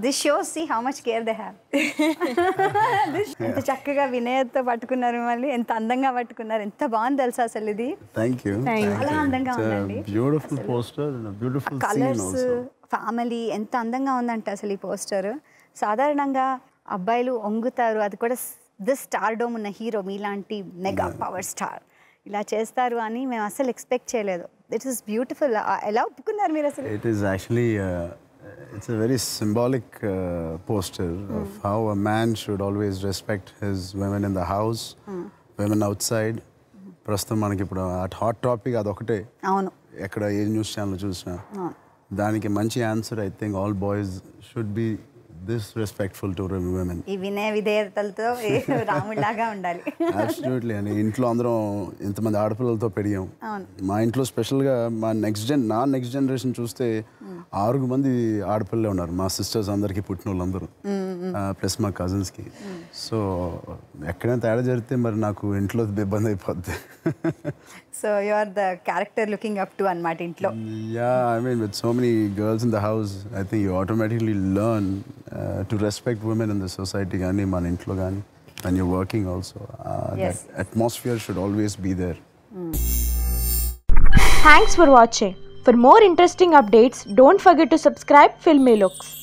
This shows see how much care they have ఎంత చక్కగా వినయతో పట్టుకున్నారు మళ్ళీ ఎంత అందంగా పట్టుకున్నారు ఎంత బాగుంది తెలుసా అసలు ఇది థ్యాంక్ యూ చాలా అందంగా ఉందండి beautiful poster beautiful scene colours also family ఎంత అందంగా ఉందంటే అసలు ఈ పోస్టర్ సాధారణంగా అబ్బాయిలు వంగుతారు అది కూడా దిస్ స్టార్ డోమ్ ఉన్న హీరో మీలాంటి మెగా పవర్ స్టార్ ఇలా చేస్తారు అని మేము అసలు ఎక్స్పెక్ట్ చేయలేదు ఇట్ ఇస్ బ్యూటిఫుల్ ఎలా ఒప్పుకున్నారు మీరు అసలు It is actually uh, it's a very symbolic uh, poster of how a man should always respect his women in the house, women outside. ప్రస్తుతం మనకి ఇప్పుడు హాట్ టాపిక్ అదొకటే అవును ఎక్కడ ఏ న్యూస్ ఛానల్ చూసినా దానికి మంచి answer I think all boys should be this respectful to women ఈ వినయ విధేయతలతో రాముడిలాగా ఉండాలి అబ్సల్యూట్లీ అని ఇంట్లో అందరం ఇంతమంది ఆడపిల్లలతో పెరిగాం మా ఇంట్లో స్పెషల్గా మా నెక్స్ట్ జన్ నా నెక్స్ట్ జనరేషన్ చూస్తే ఆరుగు మంది ఆడపిల్లలే ఉన్నారు మా సిస్టర్స్ అందరికీ పుట్టిన వాళ్ళందరూ ప్లస్ మా కజిన్స్కి సో ఎక్కడైనా తేడా జరిగితే మరి నాకు ఇంట్లో ఇబ్బంది అయిపోద్ది so you are the character looking up to అన్నమాట ఇంట్లో Yeah, I mean, with so many girls in the house, I think you automatically learn uh, to respect women in the society, gani, man intlo gani, when you're working also. Uh, Yes. That atmosphere should always be there. Thanks for watching. For more interesting updates, don't forget to subscribe Filmy Looks.